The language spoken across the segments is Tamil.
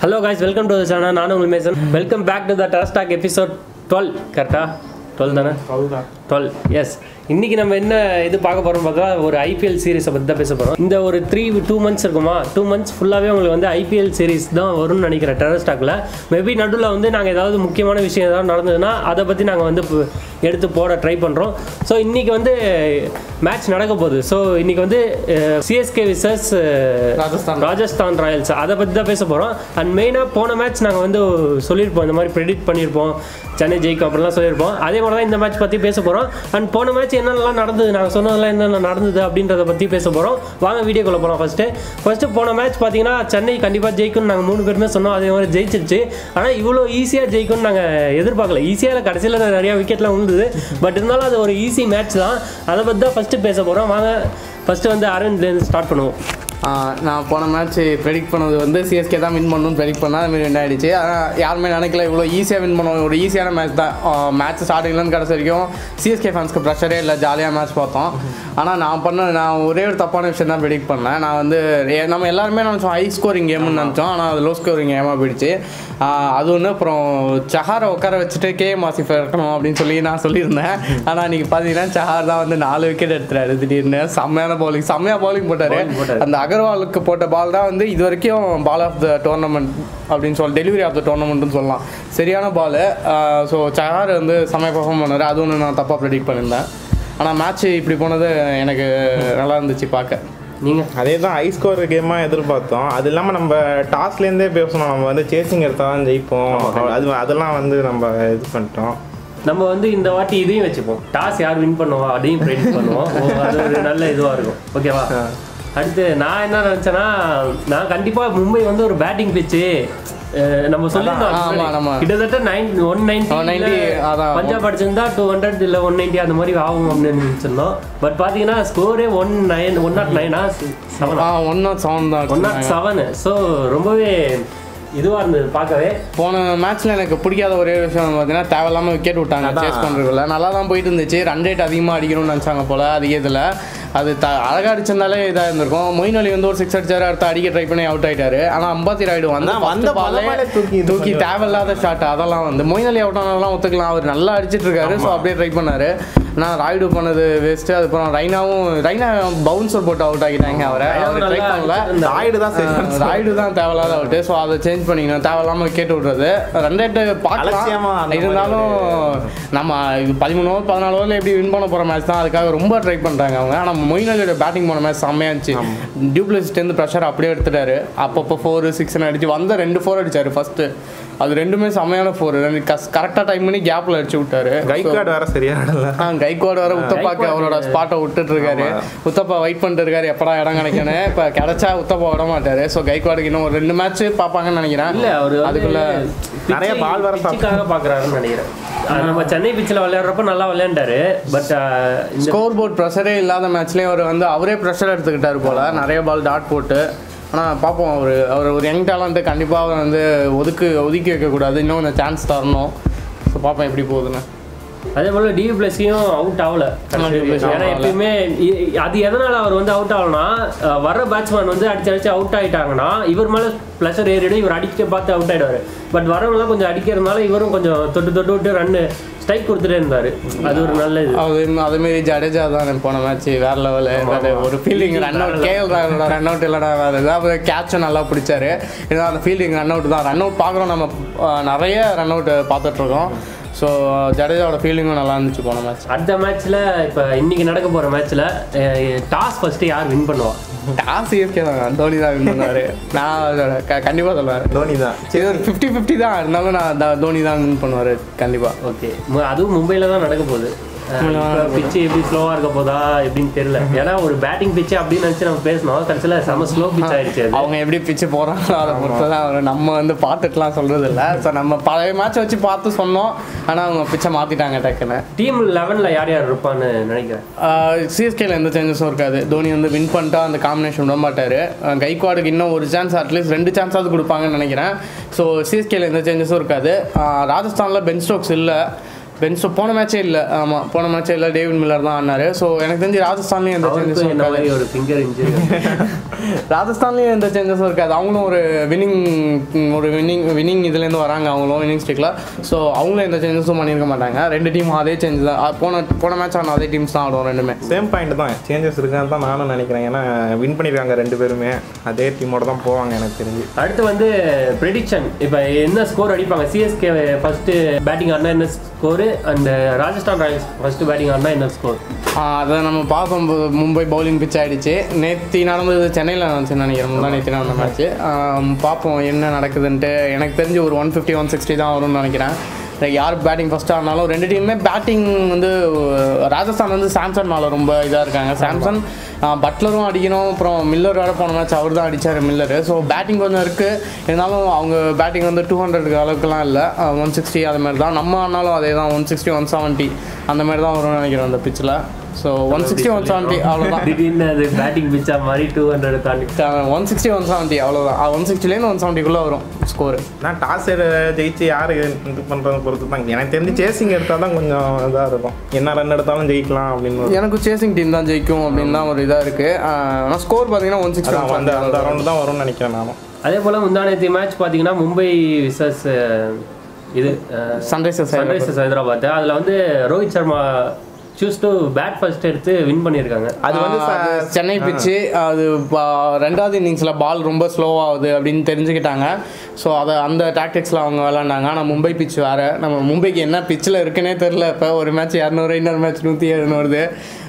Hello guys welcome to channel நானும் உங்கள் Mason welcome back to the terrace talk episode twelve கரெக்டா டுவெல் தானே டுவெல் எஸ் இன்னைக்கு நம்ம என்ன இது பார்க்க போகிறோம் பார்த்தா ஒரு ஐபிஎல் சீரிஸை பற்றி தான் பேச போகிறோம் இந்த ஒரு த்ரீ டூ மந்த்ஸ் இருக்குமா டூ மந்த்ஸ் ஃபுல்லாகவே உங்களுக்கு வந்து ஐபிஎல் சீரிஸ் தான் வரும்னு நினைக்கிறேன் டெரஸ்டாக்கில் மேபி நடுவில் வந்து நாங்கள் ஏதாவது முக்கியமான விஷயம் ஏதாவது நடந்ததுன்னா அதை பற்றி நாங்கள் வந்து பு- எடுத்து போட ட்ரை பண்ணுறோம் ஸோ இன்றைக்கி வந்து மேட்ச் நடக்க போகுது ஸோ இன்றைக்கி வந்து CSK versus Rajasthan Rajasthan Royals அதை பற்றி தான் பேச போகிறோம் அண்ட் மெயினாக போன மேட்ச் நாங்கள் வந்து சொல்லியிருப்போம் இந்த மாதிரி ப்ரெடிக்ட் பண்ணியிருப்போம் சென்னை ஜெயிக்கும் அப்படிலாம் சொல்லியிருப்போம் அதே மாதிரி தான் இந்த மேட்ச் பற்றி பேச போகிறோம் அண்ட் போன மேட்ச் என்னென்னலாம் நடந்தது நாங்கள் சொன்னதெல்லாம் என்னென்ன நடந்தது அப்படின்றத பற்றி பேச போகிறோம் வாங்க வீடியோக்குள்ள போகிறோம் ஃபஸ்ட்டு ஃபஸ்ட்டு போன மேட்ச் பார்த்தீங்கன்னா சென்னை கண்டிப்பாக ஜெயிக்கும்னு நாங்கள் மூணு பேருமே சொன்னோம் அதே மாதிரி ஜெயிச்சிருச்சு ஆனால் இவ்வளோ ஈஸியாக ஜெயிக்கும்னு நாங்கள் எதிர்பார்க்கல ஈஸியாக கடைசியில் நிறையா விக்கெட்லாம் விழுந்தது பட் இருந்தாலும் அது ஒரு ஈஸி மேட்ச் தான் அதை பற்றி தான் ஃபஸ்ட்டு பேச போகிறோம் வாங்க ஃபஸ்ட்டு வந்து அரவிந்த்லேருந்து ஸ்டார்ட் பண்ணுவோம் ஆஹ் நான் போன மேட்ச் ப்ரெடிக்ட் பண்ணது வந்து சிஎஸ்கே தான் வின் பண்ணணும்னு ப்ரெடிக்ட் பண்ணால் அதுமாரி வின் ஆயிடுச்சு ஆனால் யாருமே நினைக்கல இவ்வளோ ஈஸியாக வின் பண்ணுவோம் ஒரு ஈஸியான மேட்ச் தான் மேட்ச் ஸ்டார்டிங்லேருந்து கடைசி வரைக்கும் சிஎஸ்கே ஃபேன்ஸ்க்கு ப்ரெஷரே இல்லை ஜாலியாக மேட்ச் பார்த்தோம் ஆனால் நான் பண்ண நான் ஒரே ஒரு தப்பான விஷயம் தான் ப்ரெடிக்ட் பண்ணேன் நான் வந்து ஏ- நம்ம எல்லாருமே நினச்சோம் ஹை ஸ்கோரிங் கேம்னு நினச்சோம் ஆனால் அது லோ ஸ்கோரிங் கேமாக போயிடுச்சு ஆஹ் அது ஒன்று அப்புறம் சஹாரை உட்கார வச்சுட்டு கே மாசிஃப் இருக்கணும் அப்படின்னு சொல்லி நான் சொல்லியிருந்தேன் ஆனால் இன்னைக்கு பார்த்தீங்கன்னா சஹார் தான் வந்து நாலு விக்கெட் எடுத்துறாரு திடீர்னு செம்மையான பவுலிங் செம்மையாக பவுலிங் போட்டார் Bowling போட்டாரு. அந்த அகர்வாலுக்கு போட்ட பால் தான் வந்து இது வரைக்கும் பால் ஆஃப் த டோர்னமெண்ட் அப்படின்னு சொல்லி டெலிவரி ஆஃப் த டோர்னமெண்ட்னு சொல்லலாம் சரியான பால் ஸோ சஹார் வந்து செம்மையாக பர்ஃபார்ம் பண்ணார் அது ஒன்று நான் தப்பாக ப்ரெடிக்ட் பண்ணியிருந்தேன் ஆனால் மேட்ச் இப்படி போனது எனக்கு நல்லா இருந்துச்சு பார்க்க நீங்கள் அதே தான் ஹை ஸ்கோர் கேமாக எதிர்பார்த்தோம் அது இல்லாமல் நம்ம டாஸ்லேருந்தே பேசணும் நம்ம வந்து சேசிங் எடுத்தால் தான் ஜெயிப்போம் அது அதெல்லாம் வந்து நம்ம இது பண்ணிட்டோம் நம்ம வந்து இந்த வாட்டி இதையும் வச்சுப்போம் டாஸ் யார் வின் பண்ணுவா அதையும் ப்ரெடிக்ட் பண்ணுவோம் ஓ, அது ஒரு நல்ல இதுவாக இருக்கும் ஓகேவா அடுத்து நான் என்ன நினச்சேன்னா நான் கண்டிப்பாக மும்பை வந்து ஒரு பேட்டிங் பிச்சு நம்ம சொல்லியிருந்தோம் ஆமா, முன்னாடி. ஆமா. கிட்டத்தட்ட நைன் ஒன் 190, அதான். பஞ்சாப் அடிச்சிருந்தா டூ ஹண்ட்ரட் இல்லை ஒன் நைன்ட்டி அந்த மாதிரி ஆகும் அப்படின்னு நினச்சிருந்தோம் பட் பார்த்தீங்கன்னா ஸ்கோரே ஒன் நைன் ஒன் நாட் நைனா செவன் ஆ one not seven one not தான் செவன் ஸோ ரொம்பவே இதுவாக இருந்தது பார்க்கவே போன மேட்ச்ல எனக்கு பிடிக்காத ஒரே விஷயம் பார்த்தீங்கன்னா தேவையில்லாம விக்கெட் விட்டாங்க அதான். சேஸ் பண்ணுறதுல நல்லா தான் போயிட்டு இருந்துச்சு ரன் ரேட் அதிகமாக அடிக்கணும்னு நினச்சாங்க போல அதிகத்தில் அது த அழகாக அடிச்சிருந்தாலே இதாக இருந்திருக்கும் மொயின் அலி வந்து ஒரு சிக்ஸ் அடிச்சாரு அடுத்து அடிக்க ட்ரை பண்ணி அவுட் ஆயிட்டாரு ஆனால் அம்பாத்தி ராய்டு வந்து அதான் வந்த வந்த பாலே பாலே தூக்கி இது தூக்கி பண்ணி தேவையில்லாத ஷாட் அதெல்லாம் வந்து மொயின் அலி அவுட் ஆனதெல்லாம் ஒத்துக்கலாம் அவர் நல்லா அடிச்சிட்டு இருக்காரு ஸோ அப்படியே ட்ரை பண்ணாரு நான் ராய்டு பண்ணது வேஸ்ட்டு அதுக்கப்புறம் ரைனாவும் ரைனா பவுன்சர் போட்டு அவுட் ஆகிட்டாங்க அவரை அவர் ட்ரை பண்ணல ராய்டு தான் சரி ராய்டு தான் தேவையில்லாத அவுட்டு ஸோ அதை சேஞ்ச் பண்ணிக்கணும் தேவையில்லாம கேட்டு விட்றது ரன் ரேட்டு அலட்சியமா பார்க்கலாம் அந்த மாதிரி இருந்தாலும் நம்ம இது பதிமூணு ஓவர் பதினாலு ஓவரில் எப்படி வின் பண்ண போகிற மேட்ச் தான் அதுக்காக ரொம்ப ட்ரை பண்ணுறாங்க அவங்க ஆனால் மொயின் அலியோட பேட்டிங் போன மேட்ச் செம்மையாக இருந்துச்சு டியூப்ளசிஸ்டேருந்து ப்ரெஷர் அப்படியே எடுத்துட்டாரு அப்பப்போ ஃபோர் சிக்ஸ்னு அடிச்சு வந்த ரெண்டு ஃபோர் அடிச்சாரு ஃபர்ஸ்ட் அது ரெண்டுமே செம்மையான ஃபோர் கரெக்டாக டைம் பண்ணி கேப்பில் அடிச்சு விட்டாரு கைக்கார்டு வேற சரியா ஆடல ஆ கைக்கோடு வர உத்தப்பாக்கு அவரோட ஸ்பாட்டை விட்டுட்டு இருக்காரு உத்தப்பா வெயிட் பண்ணிட்டு இருக்காரு எப்படா இடம் கிடைக்கணும் இப்போ கிடைச்சா உத்தப்பா விட மாட்டாரு ஸோ கைக்கோடுக்கு இன்னும் ஒரு ரெண்டு மேட்ச் பார்ப்பாங்கன்னு நினைக்கிறேன் இல்ல அவரு அதுக்குள்ள நிறைய ball வர பிச்சுக்காக பாக்குறாருன்னு நினைக்கிறேன் அது நம்ம சென்னை பிச்சில் விளையாடுறப்ப நல்லா விளையாண்டாரு பட் இந்த ஸ்கோர் போர்ட் ப்ரெஷரே இல்லாத மேட்ச்லேயும் அவர் வந்து அவரே ப்ரெஷர் எடுத்துக்கிட்டாரு போல நிறைய பால் டாட் போட்டு ஆனால் பார்ப்போம் அவர் அவர் ஒரு யங் டேலண்ட்டு கண்டிப்பாக அவர் வந்து ஒதுக்கு ஒதுக்கி வைக்கக்கூடாது இன்னும் கொஞ்சம் சான்ஸ் தரணும் ஸோ பார்ப்போம் எப்படி போகுதுன்னு அதே போல டிவி பிளஸையும் அவுட் ஆகல ஆமா, டி பிளஸ் ஏன்னா ஆகல. எப்பயுமே இ- அது எதனால அவர் வந்து அவுட் ஆகலனா வர பேட்ஸ்மேன் வந்து அடிச்சு அடிச்சு அவுட் ஆயிட்டாங்கன்னா இவர் மேல ப்ளஷர் ஏறிடும் இவர் அடிக்க பார்த்து அவுட் ஆயிடுவாரு பட் வரவங்களாம் கொஞ்சம் அடிக்கிறதுனால இவரும் கொஞ்சம் தொட்டு தொட்டு விட்டு ரன்னு ஸ்ட்ரைக் கொடுத்துட்டே இருந்தாரு அது ஒரு நல்ல இது அது அதேமாரி ஜடேஜா தான் போன மேட்ச் வேற லெவலு ஒரு ஃபீல்டிங் ரன் அவுட் கேஎல் ராகுலோட ரன் அவுட் இல்லைடா வேறு ஏதாவது கேட்சும் நல்லா பிடிச்சாரு ஏன்னா அந்த ஃபீல்டிங் ரன் அவுட் தான் ரன் அவுட் பார்க்குறோம் நம்ம அஹ், நிறைய ரன் அவுட் பார்த்துட்ருக்கோம் ஸோ ஜடேஜாவோட ஃபீல்டிங்கும் நல்லா இருந்துச்சு போன மேட்ச் அடுத்த மேட்ச்ல இப்ப இன்னைக்கு நடக்க போற மேட்ச்ல டாஸ் ஃபர்ஸ்ட் யார் வின் பண்ணுவா டாஸ் சிஎஸ்கே தான் தோனி தான் வின் பண்ணுவார் நான் கண்டிப்பாக சொல்லுவேன் தோனி தான் இது ஒரு ஃபிஃப்டி ஃபிஃப்டி தான் இருந்தாலும் நான் த- தோனி தான் வின் பண்ணுவார் கண்டிப்பாக ஓகே அதுவும் மும்பைல தான் நடக்க போகுது பிச்சு எப்படி ஸ்லோவா இருக்க போதா எப்படின்னு தெரியல ஏன்னா ஒரு பேட்டிங் பிச்சு அப்படின்னு நினைச்சு நம்ம பேசணும் கடைசியில செம ஸ்லோ பிச் ஆயிடுச்சு அது அவங்க எப்படி பிச்சு போகிறாங்களோ அதை பொறுத்து தான் வரும். நம்ம வந்து பார்த்துட்டுலாம் சொல்கிறது இல்லை ஸோ நம்ம பழைய மேட்ச் வச்சு பார்த்து சொன்னோம் ஆனால் அவங்க பிச்சை மாற்றிட்டாங்க டக்குன்னு டீம் லெவன்ல யார் யார் இருப்பான்னு நினைக்கிறேன் சிஎஸ்கேல எந்த சேஞ்சஸும் இருக்காது தோனி வந்து வின் பண்ணிட்டா அந்த காம்பினேஷன் விட மாட்டார் கைக்வாடுக்கு இன்னும் ஒரு சான்ஸ் அட்லீஸ்ட் ரெண்டு சான்ஸாவது கொடுப்பாங்கன்னு நினைக்கிறேன் ஸோ சிஎஸ்கேல எந்த சேஞ்சஸும் இருக்காது ராஜஸ்தானில் பென் ஸ்டோக்ஸ் இல்லை பென்ஸ்டோ போன மேட்சே இல்லை ஆமாம் போன மேட்சே இல்லை டேவிட் மில்லர் தான் ஆனார் ஸோ எனக்கு தெரிஞ்சு ராஜஸ்தான்லேயும் எந்த அவருக்கும் சேஞ்சஸும் என்ன இருக்காது மாதிரி ஒரு ஃபிங்கர் இன்ஜுரி ராஜஸ்தான்லேயும் எந்த சேஞ்சஸும் இருக்காது அவங்களும் ஒரு வின்னிங் ஒரு வின்னிங் வின்னிங் இதுலேருந்து வராங்க அவங்களும் வின்னிங் ஸ்டிக்கில் ஸோ அவங்களும் எந்த சேஞ்சஸும் பண்ணியிருக்க மாட்டாங்க ரெண்டு டீமும் அதே சேஞ்ச் தான் அஹ் போன போன மேட்ச் ஆன அதே டீம்ஸ் தான் ஆடுவோம் ரெண்டுமே சேம் பாயிண்ட் தான் சேஞ்சஸ் இருக்கான்னு தான் நானும் நினைக்கிறேன் ஏன்னா வின் பண்ணியிருக்காங்க ரெண்டு பேருமே அதே டீமோட தான் போவாங்க எனக்கு தெரிஞ்சு அடுத்து வந்து ப்ரெடிக்ஷன் இப்போ என்ன ஸ்கோர் அடிப்பாங்க சிஎஸ்கே ஃபர்ஸ்ட் பேட்டிங் ஆடினா என்ன score and Rajasthan Royals first batting ஆடினா என்ன ஸ்கோர் அதை நம்ம பார்த்தோம் பு- மும்பை பவுலிங் பிச் ஆயிடுச்சு நேத்தி நடந்தது சென்னையில் நடந்துச்சுன்னு நினைக்கிறேன் முந்தா நேத்தி நடந்த மேட்ச் பார்ப்போம் என்ன நடக்குதுன்ட்டு எனக்கு தெரிஞ்சு ஒரு ஒன் ஃபிஃப்டி ஒன் சிக்ஸ்டி தான் வரும்னு நினைக்கிறேன் like யார் பேட்டிங் ஃபஸ்ட்டாக ஆனாலும் ரெண்டு டீமுமே பேட்டிங் வந்து ராஜஸ்தான் வந்து சாம்சன் மேலே ரொம்ப இதாக இருக்காங்க சாம்சன் பட்லரும் அடிக்கணும் அப்புறம் மில்லர் வேறு போன மேட்ச் அவர் தான் அடித்தார் மில்லரு ஸோ பேட்டிங் கொஞ்சம் இருக்குது இருந்தாலும் அவங்க பேட்டிங் வந்து டூ ஹண்ட்ரடுக்கு அளவுக்குலாம் இல்லை ஒன் சிக்ஸ்டி அது மாதிரி தான் நம்ம ஆனாலும் அதே தான் ஒன் சிக்ஸ்டி ஒன் செவன்ட்டி அந்த மாதிரி தான் வரும்னு நினைக்கிறேன் அந்த பிச்சில் so one sixty one seventy அவ்வளோதான் திடீர்னு அது பேட்டிங் பிச்சா மாதிரி டூ ஹண்ட்ரட் தாண்டி ஒன் சிக்ஸ்டி ஒன் செவன்ட்டி அவ்வளோதான் ஒன் சிக்ஸ்டிலேருந்து ஒன் செவன்ட்டிக்குள்ளே வரும் ஸ்கோரு நான் டாஸ் ஜெயிச்சு யார் இது பண்ணுறத பொறுத்து தான் எனக்கு தெரிஞ்சு சேசிங் எடுத்தால் தான் கொஞ்சம் இதாக இருக்கும் என்ன ரன் எடுத்தாலும் ஜெயிக்கலாம் அப்படின்னு ஒரு- எனக்கு சேசிங் டீம் தான் ஜெயிக்கும் அப்படின்னு தான் ஒரு இதாக இருக்குது ஆனால் ஸ்கோர் பார்த்தீங்கன்னா ஒன் சிக்ஸ்டி அதான் அந்த அந்த ரவுண்டு தான் வரும்னு நினைக்கிறேன் நானும் அதே போல் முந்தானத்தி மேட்ச் பார்த்தீங்கன்னா மும்பை விசஸ் இது சன்ரைசர்ஸ் சன்ரைசர்ஸ் ஹைதராபாத் அதில் வந்து Rohit Sharma choose to bat first எடுத்து வின் பண்ணியிருக்காங்க அது வந்து ச- சென்னை பிச்சு அது பா- ரெண்டாவது இன்னிங்ஸில் பால் ரொம்ப ஸ்லோவாகுது அப்படின்னு தெரிஞ்சுக்கிட்டாங்க ஸோ அதை அந்த டாக்டிக்ஸில் அவங்க விளாண்டாங்க ஆனால் மும்பை பிச் வேறு நம்ம மும்பைக்கு என்ன பிச்சில் இருக்குன்னே தெரில இப்போ ஒரு மேட்ச் இரநூறு இன்னொரு மேட்ச் நூற்றி எழுநூறுது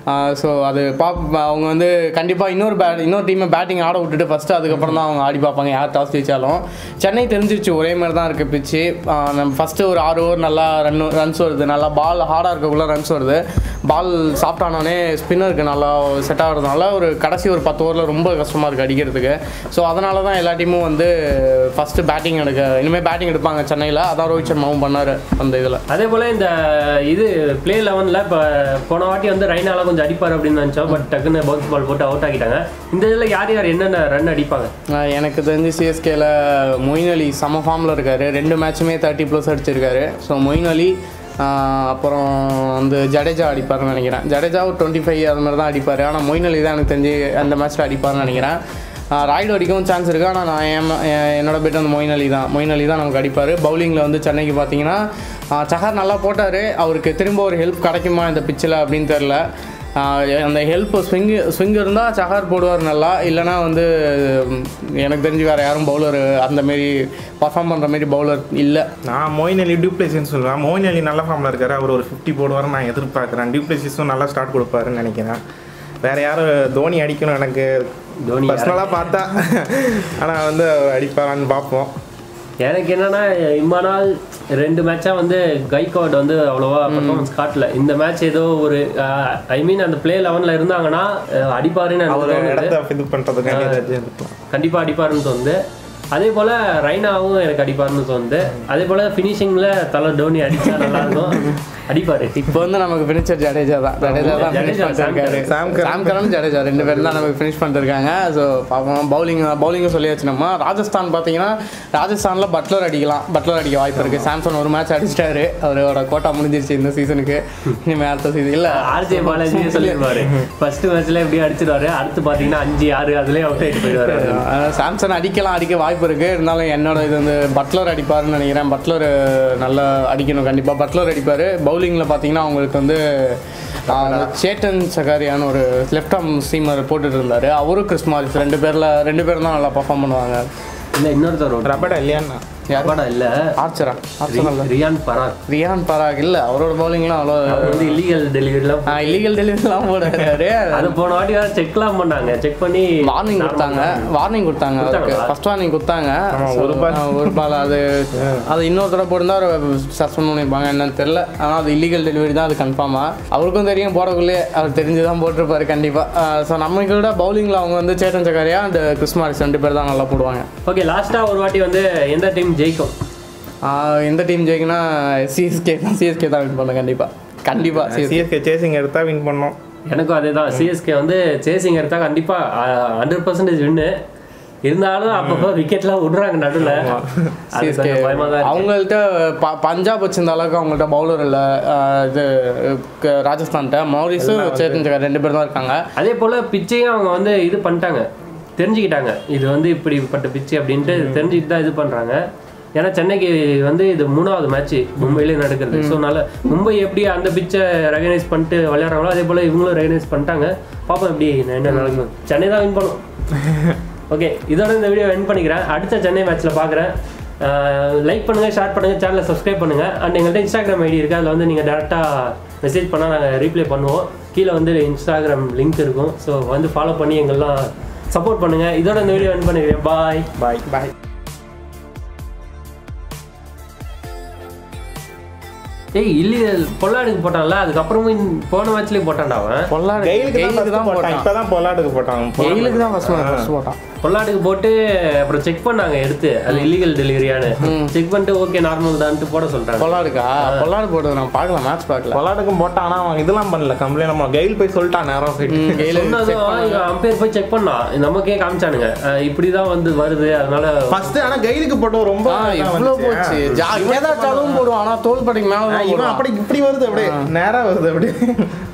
ஸோ அது பாப் அவங்க வந்து கண்டிப்பாக இன்னொரு பேட் இன்னொரு டீமை பேட்டிங் ஆட விட்டுட்டு ஃபஸ்ட்டு அதுக்கப்புறம் தான் அவங்க ஆடி பார்ப்பாங்க யார் டாஸ் ஜெயிச்சாலும் சென்னை தெரிஞ்சிருச்சு ஒரே மாதிரி தான் இருக்குது பிச்சு நம்ம ஃபஸ்ட்டு ஒரு ஆறு ஓவர் நல்லா ரன் ரன்ஸ் வருது நல்லா பால் ஹார்டாக இருக்கக்குள்ள ரன்ஸ் வருது பால் சாப்பிட்டானோடனே ஸ்பின்னருக்கு நல்லா செட் ஆகிறதுனால ஒரு கடைசி ஒரு பத்து ஓவரில் ரொம்ப கஷ்டமாக இருக்குது அடிக்கிறதுக்கு ஸோ அதனால தான் எல்லா டீமும் வந்து ஃபஸ்ட்டு பேட்டிங் எடுக்க இனிமேல் பேட்டிங் எடுப்பாங்க சென்னையில் அதான் ரோஹித் சர்மாவும் பண்ணார் அந்த இதில் அதே போல் இந்த இது ப்ளே லெவனில் இப்போ போன வாட்டி வந்து ரைனால கொஞ்சம் அடிப்பார் அப்படின்னு நினச்சோம் பட் டக்குன்னு பவுன்ஸ் பால் போட்டு அவுட் ஆக்கிட்டாங்க இந்த இதில் யார் யார் என்னென்ன ரன் அடிப்பாங்க ஆஹ் எனக்கு தெரிஞ்சு சிஎஸ்கேல மொயின் அலி செம ஃபார்மில் இருக்கார் ரெண்டு மேட்சுமே தேர்ட்டி ப்ளஸ் அடிச்சிருக்காரு ஸோ மொயின் அலி ஆஹ் அப்புறம் வந்து ஜடேஜா அடிப்பார்னு நினைக்கிறேன் ஜடேஜா ஒரு டுவெண்ட்டி ஃபைவ் அது மாதிரி தான் அடிப்பார் ஆனால் மொயின் அலி தான் எனக்கு தெரிஞ்சு அந்த மேட்ச்சில் அடிப்பார்னு நினைக்கிறேன் ஆஹ் ராய்டு அடிக்கவும் சான்ஸ் இருக்குது ஆனால் நான் என் என் என்னோட பெட் வந்து மொயின் அலி தான் மொயின் அலி தான் நமக்கு அடிப்பார் பவுலிங்கில் வந்து சென்னைக்கு பார்த்தீங்கன்னா ஆஹ் சஹர் நல்லா போட்டார் அவருக்கு திரும்ப ஒரு ஹெல்ப் கிடைக்குமா இந்த பிச்சில் அப்படின்னு தெரில ஆஹ் அந்த ஹெல்ப் ஸ்விங் ஸ்விங் இருந்தால் சஹார் போடுவார் நல்லா இல்லைனா வந்து ம், எனக்கு தெரிஞ்சு வேறு யாரும் பவுலர் அந்த மாரி பர்ஃபார்ம் பண்ணுற மாரி பவுலர் இல்லை நான் மோயின் அலி டியூப்ளேசின்னு சொல்லுவேன் மோயின் அலி நல்ல ஃபார்மில் இருக்காரு அவர் ஒரு ஃபிஃப்டி போடுவார் நான் எதிர்பார்க்குறேன் டியூப்ளேசிஸும் நல்லா ஸ்டார்ட் கொடுப்பாருன்னு நினைக்கிறேன் வேற யாரும் தோனி அடிக்கணும் எனக்கு தோனி பர்சனலாக பார்த்தா ஆனால் வந்து அவர் அடிப்பாரான்னு பார்ப்போம் எனக்கு என்னன்னா இம்மா நாள் ரெண்டு மேட்சா வந்து கைகோட் வந்து அவ்வளோவா பர்ஃபார்மன்ஸ் காட்டல இந்த மேட்ச் ஏதோ ஒரு ஐ மீன் அந்த பிளே லெவனில் இருந்தாங்கன்னா அஹ், அடிப்பாருன்னு எனக்கு அவர் தோணுது. இடத்த இது பண்ணுறதுக்காண்டி ஏதாச்சும் இருக்கலாம் கண்டிப்பா அடிப்பாருன்னு தோணுது அதே போல ரைனாவும் எனக்கு அடிப்பாருன்னு தோணுது அதே போல ஃபினிஷிங்ல தலை டோனி அடிச்சா நல்லா இருக்கும் அடிப்பாரு இப்போ வந்து நமக்கு ஃபினிஷர் ஜடேஜா தான் ஜடேஜா தான் ஃபினிஷ் ஜடேஜா, பண்ணிருக்காரு சாம் கரன். சாம் கரன் ஜடேஜா ரெண்டு பேரும் தான் நமக்கு ஃபினிஷ் பண்ணிருக்காங்க ஸோ பார்ப்போம் பவுலிங் பவுலிங்கும் சொல்லியாச்சு நம்ம ராஜஸ்தான் பார்த்தீங்கன்னா ராஜஸ்தானில் பட்லர் அடிக்கலாம் பட்லர் அடிக்க வாய்ப்பு இருக்குது சாம்சன் ஒரு மேட்ச் அடிச்சிட்டாரு அவரோட கோட்டா முடிஞ்சிருச்சு இந்த சீசனுக்கு இனிமேல் அடுத்த சீசன் இல்லை ஆர்ஜே பாலாஜியே சொல்லிடுவாரு ஃபர்ஸ்ட் மேட்ச்ல எப்படி அடிச்சிருவாரு அடுத்து பாத்தீங்கன்னா அஞ்சு ஆறு அதுலயே அவுட் ஆயிட்டு போயிடுவாரு அஹ் சாம்சன் அடிக்கலாம் அடிக்க வாய்ப்பு இருக்குது இருந்தாலும் என்னோட இது வந்து பட்லர் அடிப்பாருன்னு நினைக்கிறேன் பட்லர் நல்லா அடிக்கணும் கண்டிப்பாக பட்லர் அடிப்பார் பவுலிங்கில் பார்த்தீங்கன்னா அவங்களுக்கு வந்து அஹ், சேட்டன் சகாரியான்னு ஒரு லெஃப்ட் ஆர்ம் சீமர் போட்டுட்டு இருந்தார் அவரும் கிறிஸ் மாரிஸ் ரெண்டு பேரில் ரெண்டு பேரும் தான் நல்லா பர்ஃபார்ம் பண்ணுவாங்க இல்ல இன்னொருத்தர் ரபடா இல்லையாண்ணா யாரோட இல்ல ஆர்ச்சரா ஆர்ச்சர் ரி- ரியான் பராக் ரியான் பராக் இல்லை அவரோட பவுலிங்லாம் அவ்வளோ அவர் வந்து இல்லீகல் டெலிவரிலாம் இல்லீகல் டெலிவரிலாம் போடுறாரு அது போன வாட்டி வேற செக்லாம் பண்ணாங்க செக் பண்ணி வார்னிங் கொடுத்தாங்க வார்னிங் கொடுத்தாங்க அவருக்கு கொடுத்தாங்களா? ஃபர்ஸ்ட் வார்னிங் கொடுத்தாங்க ஆமா, So, ஒரு ball. ஆ, ஒரு பால் அது அது இன்னொரு தடவை போட்டிருந்தா சஸ்பெண்ட் பண்ணியிருப்பாங்க என்னன்னு தெரில ஆனால் அது இல்லீகல் டெலிவரி தான் அது கன்ஃபார்மாக அவருக்கும் தெரியும் போடக்குள்ளே அவர் தெரிஞ்சு தான் போட்டிருப்பாரு கண்டிப்பாக ஸோ நமக்கு விட பவுலிங்கில் அவங்க வந்து சேட்டன் சக்காரியா அண்ட் கிறிஸ்மாரிஸ் ரெண்டு பேர் தான் நல்லா போடுவாங்க ஓகே லாஸ்டா ஒரு வாட்டி வந்து எந்த டீம் ஜெயிக்கும் ஆ, எந்த டீம் ஜெயிக்குன்னா சிஎஸ்கே தான் சிஎஸ்கே தான் வின் பண்ண கண்டிப்பாக கண்டிப்பாக சிஎஸ்கே சிஎஸ்கே சேசிங் எடுத்தா வின் பண்ணோம் எனக்கும் அதே தான் சிஎஸ்கே வந்து சேசிங் எடுத்தா கண்டிப்பா ஹண்ட்ரட் பர்சன்டேஜ் வின்னு இருந்தாலும் அப்பப்போ விக்கெட்லாம் விடுறாங்க நடுவில் அது சிஎஸ்கே கொஞ்சம் பயமா தான் இருக்கு. அவங்கள்ட்ட ப பஞ்சாப் வச்சிருந்த அளவுக்கு அவங்கள்ட்ட பவுலர் இல்லை இது க- ராஜஸ்தான்கிட்ட மௌரிஸும் சேத்தன் ஜெகர் ரெண்டு பேர் தான் இருக்காங்க அதே போல பிச்சையும் அவங்க வந்து இது பண்ணிட்டாங்க தெரிஞ்சுக்கிட்டாங்க இது வந்து இப்படிப்பட்ட பிச்சு அப்படின்ட்டு தெரிஞ்சுக்கிட்டு தான் இது பண்றாங்க ஏன்னா சென்னைக்கு வந்து இது மூணாவது மேட்ச் மும்பையிலே நடக்குது ஸோ அதனால மும்பை எப்படி அந்த பிச்சை ரெகனைஸ் பண்ணிட்டு விளையாடுறாங்களோ அதே போல இவங்களும் ரெகனைஸ் பண்ணிட்டாங்க பாப்போம் எப்படி என்ன நடக்கும் சென்னை தான் வின் பண்ணும் ஓகே இதோட இந்த வீடியோ வின் பண்ணிக்கிறேன் அடுத்த சென்னை மேட்ச்ல பார்க்குறேன் லைக் பண்ணுங்க ஷேர் பண்ணுங்க சேனலை சப்ஸ்கிரைப் பண்ணுங்க அண்ட் எங்கள்கிட்ட இன்ஸ்டாகிராம் ஐடி இருக்கு அதில் வந்து நீங்கள் டேரெக்டாக மெசேஜ் பண்ணால் நாங்கள் ரீப்ளை பண்ணுவோம் கீழே வந்து இன்ஸ்டாகிராம் லிங்க் இருக்கும் ஸோ வந்து ஃபாலோ பண்ணி எங்கெல்லாம் சப்போர்ட் பண்ணுங்க இதோட இந்த வீடியோ வின் பண்ணிக்கிறேன் பாய் பாய் பாய் ஏய் இல்லீகல் பொல்லாடுக்கு போட்டான்ல அதுக்கப்புறமும் இந்த- போன மேட்ச்லேயே போட்டான்டா அவன் பொல்லாடு கெயிலுக்கு தான் கெயிலுக்கு first தான் போட்டான் போட்டான் இப்பதான் பொலாடுக்கு போட்டான் கெயிலுக்கு தான் ஃபர்ஸ்ட் ஃபர்ஸ்ட் போட்டான் பொல்லாடுக்கு போட்டு அப்புறம் செக் பண்ணாங்க எடுத்து அது இல்லீகல் டெலிவரியானு செக் பண்ணிட்டு ஓகே நார்மல் தான்ட்டு போட சொல்லிட்டாங்க பொல்லாடுக்கா பொல்லாடு போட்டது நான் பார்க்கல மேட்ச் பார்க்கல பொலாடுக்கும் போட்டான் ஆனா அவன் இதெல்லாம் பண்ணல கம்ப்ளைண்ட் நம்ம கெயில் போய் சொல்லிட்டான் நேரம் போயிட்டு கெயிலு சொன்னதும் அம்பையர் போய் செக் பண்ணான் நமக்கே காமிச்சானுங்க அஹ் இப்படிதான் வந்து வருது அதனால ஃபர்ஸ்ட் ஆனா கெயிலுக்கு போட்டது ரொம்ப ஆ இதா இவ்வளோ வந்துச்சு. போச்சு ஜா ஏதாச்சும் போடுவான் ஆனால் தோல் படைக்கு மேலே ஆ, இவன் அப்படி இப்படி வருது அப்படியே நேரா வருது அப்படியே